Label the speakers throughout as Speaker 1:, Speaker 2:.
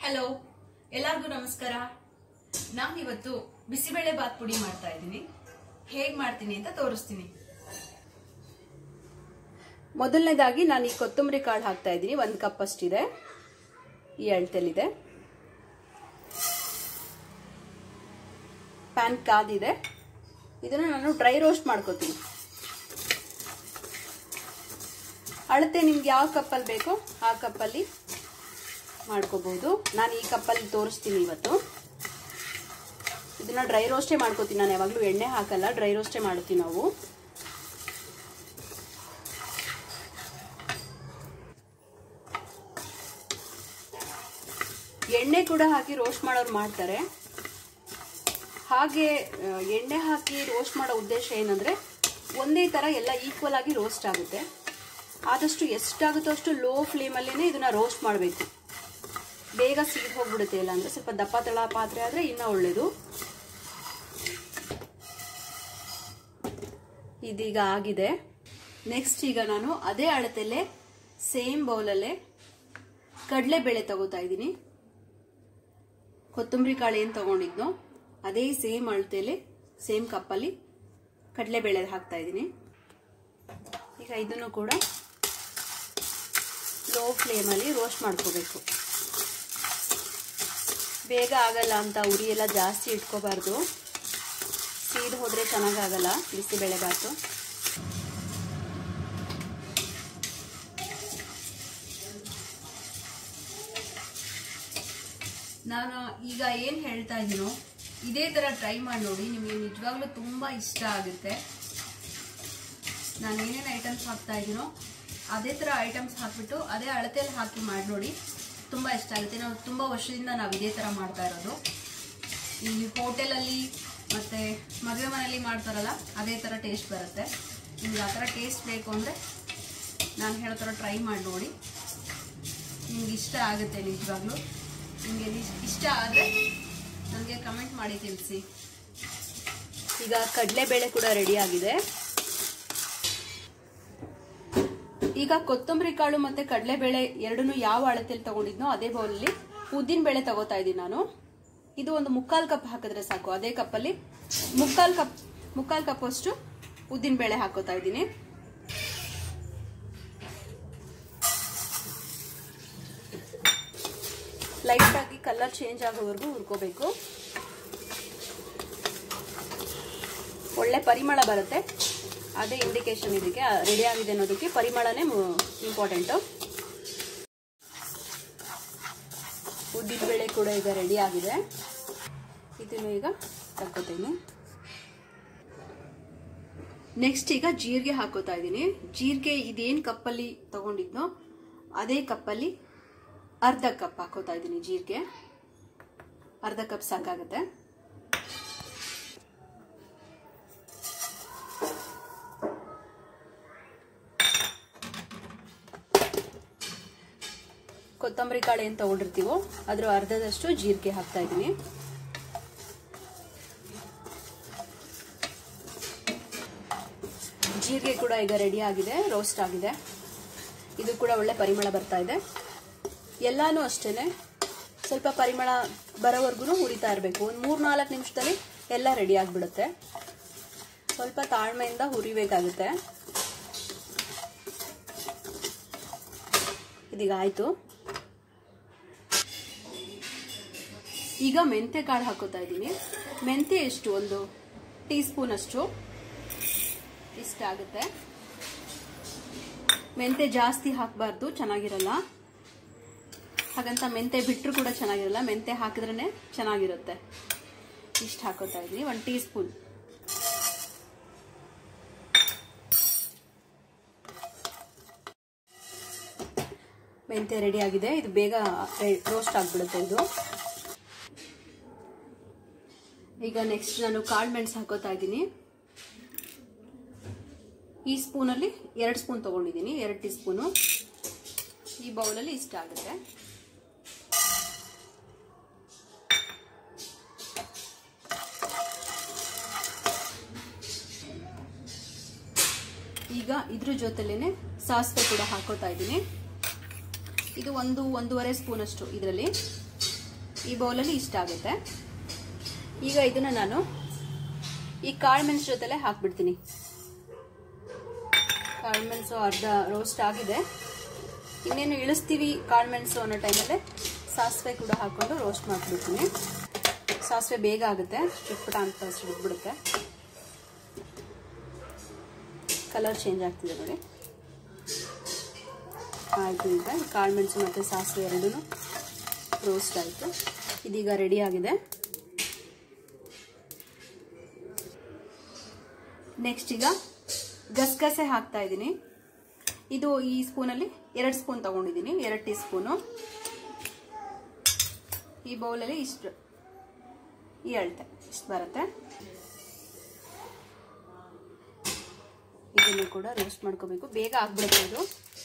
Speaker 1: hello ಎಲ್ಲರಿಗೂ ನಮಸ್ಕಾರ ನಾನಿವತ್ತು ಬಿಸಿಬೇಳೆ ಬಾತ್ ಪುಡಿ ಮಾಡ್ತಾ ಇದ್ದೀನಿ ಹೇಗ್ ಮಾಡ್ತೀನಿ ಅಂತ ತೋರಿಸ್ತೀನಿ
Speaker 2: ಮೊದಲನೇದಾಗಿ ನಾನು ಈ ಕೊತ್ತಂಬರಿ ಕಾಳು ಹಾಕ್ತಾ ಇದ್ದೀನಿ ಒಂದು ಕಪ್ ಅಷ್ಟಿದೆ ಈ ಅಳತೆಲಿದೆ ಪ್ಯಾನ್ ಕಾದಿದೆ ಇದನ್ನು ನಾನು ಡ್ರೈ ರೋಸ್ಟ್ ಮಾಡ್ಕೋತೀನಿ ಅಳತೆ ನಿಮ್ಗೆ ಯಾವ ಕಪ್ಪಲ್ಲಿ ಬೇಕೋ ಆ ಕಪ್ಪಲ್ಲಿ ಮಾಡ್ಕೋಬಹುದು ನಾನು ಈ ಕಪ್ಪಲ್ಲಿ ತೋರಿಸ್ತೀನಿ ಇವತ್ತು ಇದನ್ನ ಡ್ರೈ ರೋಸ್ಟೇ ಮಾಡ್ಕೋತೀನಿ ನಾನು ಯಾವಾಗಲೂ ಎಣ್ಣೆ ಹಾಕಲ್ಲ ಡ್ರೈ ರೋಸ್ಟೇ ಮಾಡ್ತೀವಿ ನಾವು ಎಣ್ಣೆ ಕೂಡ ಹಾಕಿ ರೋಸ್ಟ್ ಮಾಡೋರು ಮಾಡ್ತಾರೆ ಹಾಗೆ ಆ, ಎಣ್ಣೆ ಹಾಕಿ ರೋಸ್ಟ್ ಮಾಡೋ ಉದ್ದೇಶ ಏನಂದ್ರೆ ಒಂದೇ ತರ ಎಲ್ಲ ಈಕ್ವಲ್ ಆಗಿ ರೋಸ್ಟ್ ಆಗುತ್ತೆ ಆದಷ್ಟು ಎಷ್ಟಾಗುತ್ತೋ ಅಷ್ಟು ಲೋ ಫ್ಲೇಮಲ್ಲೇ ಇದನ್ನ ರೋಸ್ಟ್ ಮಾಡಬೇಕು ಬೇಗ ಸಿಗಿ ಹೋಗ್ಬಿಡುತ್ತೆ ಇಲ್ಲ ಅಂದ್ರೆ ಸ್ವಲ್ಪ ದಪ್ಪ ತಳ ಪಾತ್ರೆ ಆದ್ರೆ ಇನ್ನ ಒಳ್ಳೇದು ಇದೀಗ ಆಗಿದೆ ನೆಕ್ಸ್ಟ್ ಈಗ ನಾನು ಅದೇ ಅಳತೆಲ್ಲೇ ಸೇಮ್ ಬೌಲಲ್ಲೇ ಕಡಲೆಬೇಳೆ ತಗೋತಾ ಇದ್ದೀನಿ ಕೊತ್ತಂಬರಿ ಕಾಳು ಏನು ತಗೊಂಡಿದ್ನೋ ಅದೇ ಸೇಮ್ ಅಳತೆಯಲ್ಲಿ ಸೇಮ್ ಕಪ್ಪಲ್ಲಿ ಕಡಲೆಬೇಳೆ ಹಾಕ್ತಾ ಇದ್ದೀನಿ ಈಗ ಇದನ್ನು ಕೂಡ ಲೋ ಫ್ಲೇಮಲ್ಲಿ ರೋಸ್ಟ್ ಮಾಡ್ಕೋಬೇಕು ಬೇಗ ಆಗಲ್ಲ ಅಂತ ಉರಿ ಎಲ್ಲ ಜಾಸ್ತಿ ಇಟ್ಕೋಬಾರ್ದು ಸೀದ್ ಹೋದ್ರೆ ಚೆನ್ನಾಗಾಗಲ್ಲ ಬಿಸಿಬೇಳೆ ಬಾತು
Speaker 1: ನಾನು ಈಗ ಏನ್ ಹೇಳ್ತಾ ಇದ್ದೀನೋ ಇದೇ ತರ ಟ್ರೈ ಮಾಡಿ ನೋಡಿ ನಿಮಗೆ ನಿಜವಾಗ್ಲೂ ತುಂಬಾ ಇಷ್ಟ ಆಗುತ್ತೆ ನಾನು ಏನೇನು ಐಟಮ್ಸ್ ಹಾಕ್ತಾ ಇದ್ದೀನೋ ಅದೇ ತರ ಐಟಮ್ಸ್ ಹಾಕ್ಬಿಟ್ಟು ಅದೇ ಅಳತೆಯಲ್ಲಿ ಹಾಕಿ ಮಾಡಿ ನೋಡಿ ತುಂಬಾ ಇಷ್ಟ ಆಗುತ್ತೆ ನಾವು ತುಂಬಾ ವರ್ಷದಿಂದ ನಾವು ಇದೇ ತರ ಮಾಡ್ತಾ ಇರೋದು ಈ ಹೋಟೆಲಲ್ಲಿ ಮತ್ತೆ ಮದುವೆ ಮನೆಯಲ್ಲಿ ಮಾಡ್ತಾರಲ್ಲ ಅದೇ ತರ ಟೇಸ್ಟ್ ಬರುತ್ತೆ ನಿಮ್ಗೆ ಆ ಥರ ಟೇಸ್ಟ್ ಬೇಕು ಅಂದರೆ ನಾನು ಹೇಳೋ ಥರ ಟ್ರೈ ಮಾಡಿ ನೋಡಿ ನಿಮ್ಗೆ ಇಷ್ಟ ಆಗುತ್ತೆ ನಿಜವಾಗ್ಲೂ ನಿಮಗೆ ಇಷ್ಟ ಆದರೆ ನನಗೆ ಕಮೆಂಟ್ ಮಾಡಿ ತಿಳಿಸಿ
Speaker 2: ಈಗ ಕಡಲೆಬೇಳೆ ಕೂಡ ರೆಡಿ ಆಗಿದೆ ಈಗ ಕೊತ್ತಂಬರಿ ಕಾಳು ಮತ್ತೆ ಕಡಲೆಬೇಳೆ ಎರಡನ್ನೂ ಯಾವ ಅಳತೆಯಲ್ಲಿ ತಗೊಂಡಿದ್ನೋ ಅದೇ ಬೌಲಲ್ಲಿ ಉದ್ದಿನ ಬೇಳೆ ತಗೋತಾ ಇದ್ದೀನಿ ನಾನು ಇದು ಒಂದು ಮುಕ್ಕಾಲ್ ಕಪ್ ಹಾಕಿದ್ರೆ ಸಾಕು ಅದೇ ಕಪ್ಪಲ್ಲಿ ಮುಕ್ಕಾಲ್ ಕಪ್ ಮುಕ್ಕಾಲ್ ಕಪ್ ಅಷ್ಟು ಉದ್ದಿನ ಬೇಳೆ ಹಾಕೋತಾ ಇದ್ದೀನಿ ಲೈಟ್ ಆಗಿ ಕಲರ್ ಚೇಂಜ್ ಆಗೋವರೆಗೂ ಹುರ್ಕೋಬೇಕು ಒಳ್ಳೆ ಪರಿಮಳ ಬರುತ್ತೆ ಅದೇ ಇಂಡಿಕೇಶನ್ ಇದಕ್ಕೆ ರೆಡಿ ಆಗಿದೆ ಅನ್ನೋದಕ್ಕೆ ಪರಿಮಳನೇ ಇಂಪಾರ್ಟೆಂಟು ಉದ್ದಿನ ಬೇಳೆ ಕೂಡ ಈಗ ರೆಡಿ ಆಗಿದೆ ಇದನ್ನು ಈಗ ತಕ್ಕೋತೀನಿ ನೆಕ್ಸ್ಟ್ ಈಗ ಜೀರಿಗೆ ಹಾಕೋತಾ ಇದ್ದೀನಿ ಜೀರಿಗೆ ಇದೇನು ಕಪ್ಪಲ್ಲಿ ತಗೊಂಡಿದ್ನೋ ಅದೇ ಕಪ್ಪಲ್ಲಿ ಅರ್ಧ ಕಪ್ ಹಾಕೋತಾ ಇದ್ದೀನಿ ಜೀರಿಗೆ ಅರ್ಧ ಕಪ್ ಸಾಕಾಗುತ್ತೆ ಕೊತ್ತಂಬರಿ ಕಾಳು ಏನು ತಗೊಂಡಿರ್ತೀವೋ ಅದ್ರ ಅರ್ಧದಷ್ಟು ಜೀರಿಗೆ ಹಾಕ್ತಾ ಇದ್ದೀನಿ ಜೀರಿಗೆ ಕೂಡ ಈಗ ರೆಡಿ ಆಗಿದೆ ರೋಸ್ಟ್ ಆಗಿದೆ ಇದು ಕೂಡ ಒಳ್ಳೆ ಪರಿಮಳ ಬರ್ತಾ ಇದೆ ಎಲ್ಲಾನು ಅಷ್ಟೇನೆ ಸ್ವಲ್ಪ ಪರಿಮಳ ಬರೋವರೆಗೂ ಹುರಿತಾ ಇರಬೇಕು ಒಂದು ಮೂರು ನಾಲ್ಕು ನಿಮಿಷದಲ್ಲಿ ಎಲ್ಲ ರೆಡಿ ಆಗಿಬಿಡುತ್ತೆ ಸ್ವಲ್ಪ ತಾಳ್ಮೆಯಿಂದ ಹುರಿಬೇಕಾಗುತ್ತೆ ಇದೀಗ ಆಯಿತು ಈಗ ಮೆಂತೆ ಕಾಳು ಹಾಕೋತಾ ಇದ್ದೀನಿ ಮೆಂತೆ ಎಷ್ಟು ಒಂದು ಟೀ ಸ್ಪೂನ್ ಅಷ್ಟು ಇಷ್ಟ ಆಗುತ್ತೆ ಮೆಂತೆ ಜಾಸ್ತಿ ಹಾಕಬಾರ್ದು ಚೆನ್ನಾಗಿರಲ್ಲ ಹಾಗಂತ ಮೆಂತೆ ಬಿಟ್ಟರು ಕೂಡ ಚೆನ್ನಾಗಿರಲ್ಲ ಮೆಂತೆ ಹಾಕಿದ್ರೇ ಚೆನ್ನಾಗಿರುತ್ತೆ ಇಷ್ಟು ಹಾಕೋತಾ ಇದ್ದೀನಿ ಒಂದು ಟೀ ಸ್ಪೂನ್ ಮೆಂತೆ ರೆಡಿ ಆಗಿದೆ ಇದು ಬೇಗ ರೋಸ್ಟ್ ಆಗಿಬಿಡುತ್ತೆ ಇದು ಈಗ ನೆಕ್ಸ್ಟ್ ನಾನು ಕಾಳು ಮೆಣಸು ಹಾಕೋತಾ ಇದ್ದೀನಿ ಈ ಸ್ಪೂನಲ್ಲಿ ಎರಡು ಸ್ಪೂನ್ ತೊಗೊಂಡಿದ್ದೀನಿ ಎರಡು ಟೀ ಸ್ಪೂನು ಈ ಬೌಲಲ್ಲಿ ಇಷ್ಟ ಆಗುತ್ತೆ ಈಗ ಇದ್ರ ಜೊತೆಲೇನೆ ಸಾಸಿವೆ ಕೂಡ ಹಾಕೋತಾ ಇದ್ದೀನಿ ಇದು ಒಂದು ಒಂದೂವರೆ ಸ್ಪೂನ್ ಅಷ್ಟು ಇದರಲ್ಲಿ ಈ ಬೌಲಲ್ಲಿ ಇಷ್ಟ ಆಗುತ್ತೆ ಈಗ ಇದನ್ನ ನಾನು ಈ ಕಾಳು ಮೆಣಸು ಜೊತೆಲೆ ಹಾಕ್ಬಿಡ್ತೀನಿ ಕಾಳು ಮೆಣಸು ಅರ್ಧ ರೋಸ್ಟ್ ಆಗಿದೆ ಇನ್ನೇನು ಇಳಿಸ್ತೀವಿ ಕಾಳು ಮೆಣಸು ಅನ್ನೋ ಟೈಮಲ್ಲೇ ಸಾಸಿವೆ ಕೂಡ ಹಾಕೊಂಡು ರೋಸ್ಟ್ ಮಾಡಿಬಿಡ್ತೀನಿ ಸಾಸಿವೆ ಬೇಗ ಆಗುತ್ತೆ ಚಿಟ್ಪಟ ಅಂತ ಸಿಡಿದ್ಬಿಡುತ್ತೆ ಕಲರ್ ಚೇಂಜ್ ಆಗ್ತಿದೆ ನೋಡಿ ಆಯಿತು ಈಗ ಕಾಳು ಮೆಣಸು ಮತ್ತು ಸಾಸಿವೆ ಎರಡೂ ರೋಸ್ಟ್ ಆಯಿತು ಇದೀಗ ರೆಡಿ ಆಗಿದೆ ನೆಕ್ಸ್ಟ್ ಈಗ ಗಸಗಸೆ ಹಾಕ್ತಾ ಇದ್ದೀನಿ ಇದು ಈ ಸ್ಪೂನಲ್ಲಿ ಎರಡು ಸ್ಪೂನ್ ತಗೊಂಡಿದ್ದೀನಿ ಎರಡು ಟೀ ಸ್ಪೂನು ಈ ಬೌಲಲ್ಲಿ ಇಷ್ಟು ಈ ಅಳತೆ ಇಷ್ಟು ಬರುತ್ತೆ ಇದನ್ನು ಕೂಡ ರೋಸ್ಟ್ ಮಾಡ್ಕೋಬೇಕು ಬೇಗ ಆಗ್ಬಿಡುತ್ತೆ ಇದು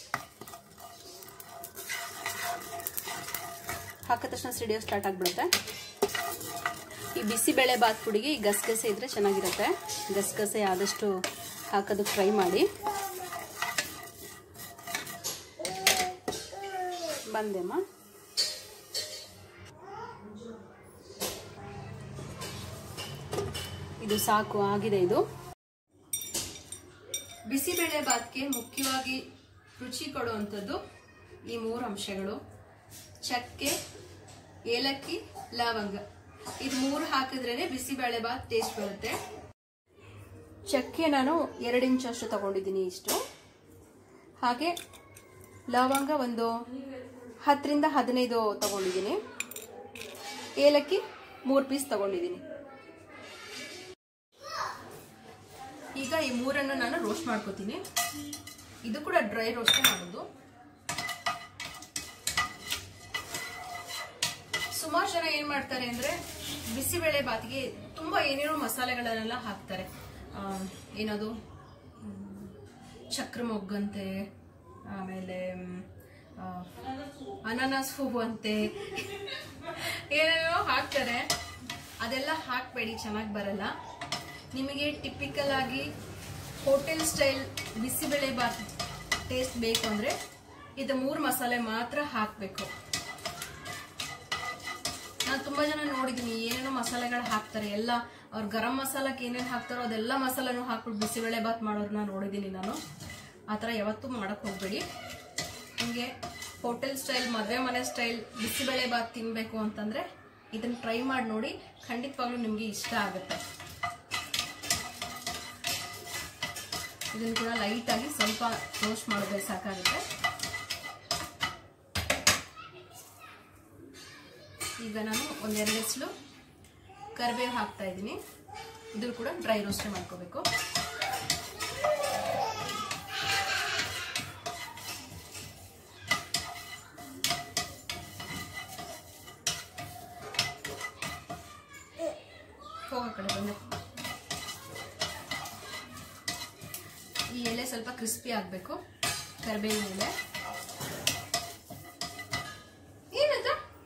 Speaker 2: ಹಾಕಿದ ತಕ್ಷಣ ಸಿಡಿಯೋ ಸ್ಟಾರ್ಟ್ ಆಗ್ಬಿಡುತ್ತೆ ಈ ಬಿಸಿಬೇಳೆ ಬಾತ್ ಪುಡಿಗೆ ಈ ಗಸಗಸೆ ಇದ್ರೆ ಚೆನ್ನಾಗಿರುತ್ತೆ ಗಸಗಸೆ ಆದಷ್ಟು ಹಾಕೋದಕ್ಕೆ ಟ್ರೈ ಮಾಡಿ ಬಂದೆಮ್ಮ ಇದು ಸಾಕು ಆಗಿದೆ ಇದು ಬಿಸಿಬೇಳೆ ಬಾತ್ಗೆ ಮುಖ್ಯವಾಗಿ ರುಚಿ ಕೊಡುವಂಥದ್ದು ಈ ಮೂರು ಅಂಶಗಳು ಚಕ್ಕೆ ಏಲಕ್ಕಿ ಲವಂಗ ಇದು ಮೂರು ಹಾಕಿದ್ರೇನೆ ಬಿಸಿಬೇಳೆ ಬಾತ್ ಟೇಸ್ಟ್ ಬರುತ್ತೆ ಚಕ್ಕೆ ನಾನು ಎರಡು ಇಂಚಷ್ಟು ತಗೊಂಡಿದ್ದೀನಿ ಇಷ್ಟು ಹಾಗೆ ಲವಂಗ ಒಂದು ಹತ್ತರಿಂದ ಹದಿನೈದು ತಗೊಂಡಿದ್ದೀನಿ ಏಲಕ್ಕಿ ಮೂರು ಪೀಸ್ ತಗೊಂಡಿದ್ದೀನಿ ಈಗ ಈ ಮೂರನ್ನು ನಾನು ರೋಸ್ಟ್ ಮಾಡ್ಕೋತೀನಿ ಇದು ಕೂಡ ಡ್ರೈ ರೋಸ್ಟೇ ಮಾಡೋದು ಸುಮಾರು ಜನ ಏನ್ ಮಾಡ್ತಾರೆ ಅಂದ್ರೆ ಬಿಸಿಬೇಳೆ ಬಾತಿಗೆ ತುಂಬಾ ಏನೇನೋ ಮಸಾಲೆಗಳನ್ನೆಲ್ಲ ಹಾಕ್ತಾರೆ ಆ, ಏನದು ಮ್, ಚಕ್ರ ಮೊಗ್ಗಂತೆ ಆಮೇಲೆ ಮ್, ಆ, ಅನಾನಸ್ ಹೂವು ಅಂತೆ ಏನೇನೋ ಹಾಕ್ತಾರೆ ಅದೆಲ್ಲ ಹಾಕ್ಬೇಡಿ ಚೆನ್ನಾಗಿ ಬರಲ್ಲ ನಿಮಗೆ ಟಿಪಿಕಲ್ ಆಗಿ hotel style bisibele bath taste ಬೇಕು ಅಂದ್ರೆ ಇದು ಮೂರು ಮಸಾಲೆ ಮಾತ್ರ ಹಾಕಬೇಕು ನಾನು ತುಂಬಾ ಜನ ನೋಡಿದೀನಿ ಏನೇನೋ ಮಸಾಲೆಗಳು ಹಾಕ್ತಾರೆ ಎಲ್ಲ ಅವ್ರು ಗರಂ ಮಸಾಲಕ್ಕೆ ಏನೇನು ಹಾಕ್ತಾರೋ ಅದೆಲ್ಲ ಮಸಾಲೆನೂ ಹಾಕ್ಬಿಟ್ಟು ಬಿಸಿಬೇಳೆ ಬಾತ್ ಮಾಡೋರನ್ನ ನೋಡಿದ್ದೀನಿ ನಾನು ಆ ಥರ ಯಾವತ್ತೂ ಮಾಡಕ್ ಹೋಗ್ಬೇಡಿ ನಿಮಗೆ ಹೋಟೆಲ್ ಸ್ಟೈಲ್ ಮದುವೆ ಮನೆ ಸ್ಟೈಲ್ ಬಿಸಿಬೇಳೆ ಬಾತ್ ತಿನ್ಬೇಕು ಅಂತಂದ್ರೆ ಇದನ್ನ ಟ್ರೈ ಮಾಡಿ ನೋಡಿ ಖಂಡಿತವಾಗ್ಲೂ ನಿಮಗೆ ಇಷ್ಟ ಆಗುತ್ತೆ ಇದನ್ನು ಕೂಡ ಲೈಟಾಗಿ ಸ್ವಲ್ಪ ರೋಸ್ಟ್ ಮಾಡಿದ್ರೆ ಸಾಕಾಗುತ್ತೆ ಈಗ ನಾನು ಒಂದೆರಡು ಹೆಸಲು ಕರಿಬೇವು ಹಾಕ್ತಾ ಇದ್ದೀನಿ ಇದು ಕೂಡ ಡ್ರೈ ರೋಸ್ಟ್ ಮಾಡ್ಕೋಬೇಕು ಹೋಗೋ ಕಡೆ ಬಂದೆ ಈ ಎಲೆ ಸ್ವಲ್ಪ ಕ್ರಿಸ್ಪಿ ಆಗಬೇಕು ಕರಿಬೇವಿನ ಎಲೆ ಏನಂತ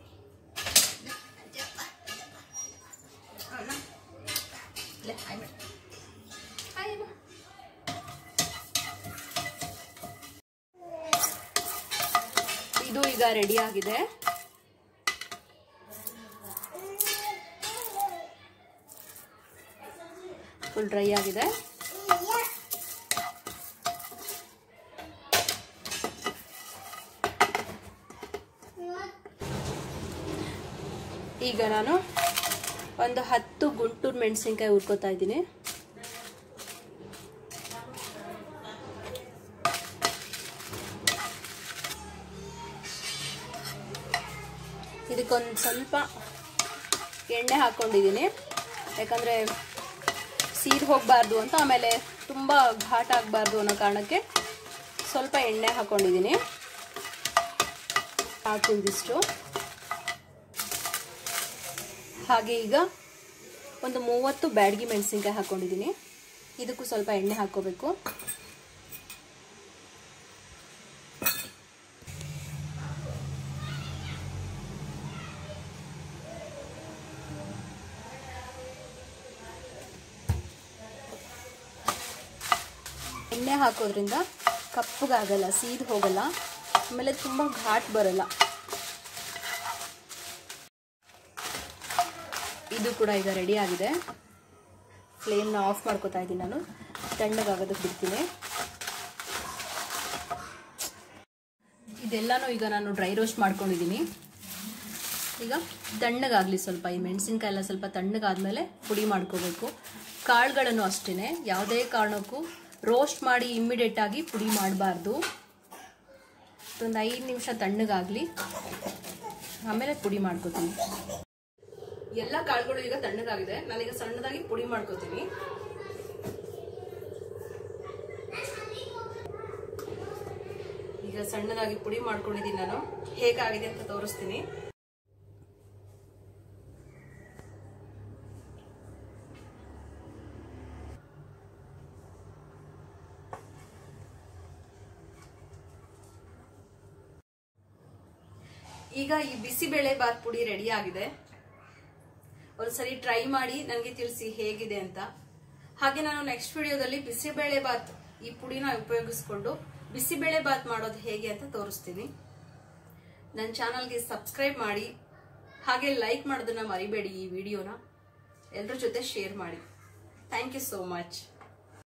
Speaker 2: ಅಣ್ಣ ಇಲ್ಲೇ ಹಾಯ್ ಮಾಡಿ ಹಾಯ್ ಅಮ್ಮ ಇದು ಈಗ ರೆಡಿ ಆಗಿದೆ ಫುಲ್ ಡ್ರೈ ಆಗಿದೆ ಈಗ ನಾನು ಒಂದು ಹತ್ತು ಗುಂಟೂರು ಮೆಣಸಿನ್ಕಾಯಿ ಹುರ್ಕೋತಾ ಇದ್ದೀನಿ ಇದಕ್ಕೊಂದು ಸ್ವಲ್ಪ ಎಣ್ಣೆ ಹಾಕ್ಕೊಂಡಿದ್ದೀನಿ ಯಾಕಂದರೆ ಸೀದ್ ಹೋಗಬಾರ್ದು ಅಂತ ಆಮೇಲೆ ತುಂಬ ಘಾಟ್ ಆಗಬಾರ್ದು ಅನ್ನೋ ಕಾರಣಕ್ಕೆ ಸ್ವಲ್ಪ ಎಣ್ಣೆ ಹಾಕ್ಕೊಂಡಿದ್ದೀನಿ ಹಾಕಿದಿಷ್ಟು ಹಾಗೆ ಈಗ ಒಂದು ಮೂವತ್ತು ಬ್ಯಾಡಗಿ ಮೆಣಸಿನ್ಕಾಯಿ ಹಾಕ್ಕೊಂಡಿದ್ದೀನಿ ಇದಕ್ಕೂ ಸ್ವಲ್ಪ ಎಣ್ಣೆ ಹಾಕ್ಕೋಬೇಕು ಎಣ್ಣೆ ಹಾಕೋದ್ರಿಂದ ಕಪ್ಪಗಾಗಲ್ಲ ಸೀದ್ ಹೋಗಲ್ಲ ಆಮೇಲೆ ತುಂಬ ಘಾಟ್ ಬರಲ್ಲ ಇದು ಕೂಡ ಈಗ ರೆಡಿ ಆಗಿದೆ ಫ್ಲೇಮ್ನ ಆಫ್ ಮಾಡ್ಕೋತಾ ಇದ್ದೀನಿ ನಾನು ತಣ್ಣಗಾಗೋದಕ್ಕೆ ಬಿಡ್ತೀನಿ ಇದೆಲ್ಲನೂ ಈಗ ನಾನು ಡ್ರೈ ರೋಸ್ಟ್ ಮಾಡ್ಕೊಂಡಿದ್ದೀನಿ ಈಗ ತಣ್ಣಗಾಗಲಿ ಸ್ವಲ್ಪ ಈ ಮೆಣಸಿನ್ಕಾಯಿ ಎಲ್ಲ ಸ್ವಲ್ಪ ತಣ್ಣಗಾದ್ಮೇಲೆ ಪುಡಿ ಮಾಡ್ಕೋಬೇಕು ಕಾಳುಗಳನ್ನು ಅಷ್ಟೇ ಯಾವುದೇ ಕಾರಣಕ್ಕೂ ರೋಸ್ಟ್ ಮಾಡಿ ಇಮ್ಮಿಡಿಯೇಟ್ ಆಗಿ ಪುಡಿ ಮಾಡಬಾರ್ದು ಒಂದು ಐದು ನಿಮಿಷ ತಣ್ಣಗಾಗಲಿ ಆಮೇಲೆ ಪುಡಿ ಮಾಡ್ಕೋತೀನಿ ಎಲ್ಲ ಕಾಳುಗಳು ಈಗ ತಣ್ಣಗಾಗಿದೆ ನಾನೀಗ ಸಣ್ಣದಾಗಿ ಪುಡಿ ಮಾಡ್ಕೋತೀನಿ ಈಗ ಸಣ್ಣದಾಗಿ ಪುಡಿ ಮಾಡ್ಕೊಂಡಿದ್ದೀನಿ ನಾನು ಹೇಗಾಗಿದೆ ಅಂತ ತೋರಿಸ್ತೀನಿ ಈಗ ಈ ಬಿಸಿಬೇಳೆ ಬಾತ್ ಪುಡಿ ರೆಡಿ ಆಗಿದೆ ಒಂದ್ಸರಿ ಟ್ರೈ ಮಾಡಿ ನನಗೆ ತಿಳಿಸಿ ಹೇಗಿದೆ ಅಂತ ಹಾಗೆ ನಾನು ನೆಕ್ಸ್ಟ್ ವಿಡಿಯೋದಲ್ಲಿ ಬಿಸಿಬೇಳೆ ಬಾತ್ ಈ ಪುಡಿನ ಉಪಯೋಗಿಸ್ಕೊಂಡು ಬಿಸಿಬೇಳೆ ಬಾತ್ ಮಾಡೋದು ಹೇಗೆ ಅಂತ ತೋರಿಸ್ತೀನಿ ನನ್ನ ಚಾನಲ್ಗೆ ಸಬ್ಸ್ಕ್ರೈಬ್ ಮಾಡಿ ಹಾಗೆ ಲೈಕ್ ಮಾಡೋದನ್ನ ಮರಿಬೇಡಿ ಈ ವಿಡಿಯೋನ ಎಲ್ಲರ ಜೊತೆ ಶೇರ್ ಮಾಡಿ ಥ್ಯಾಂಕ್ ಯು ಸೋ ಮಚ್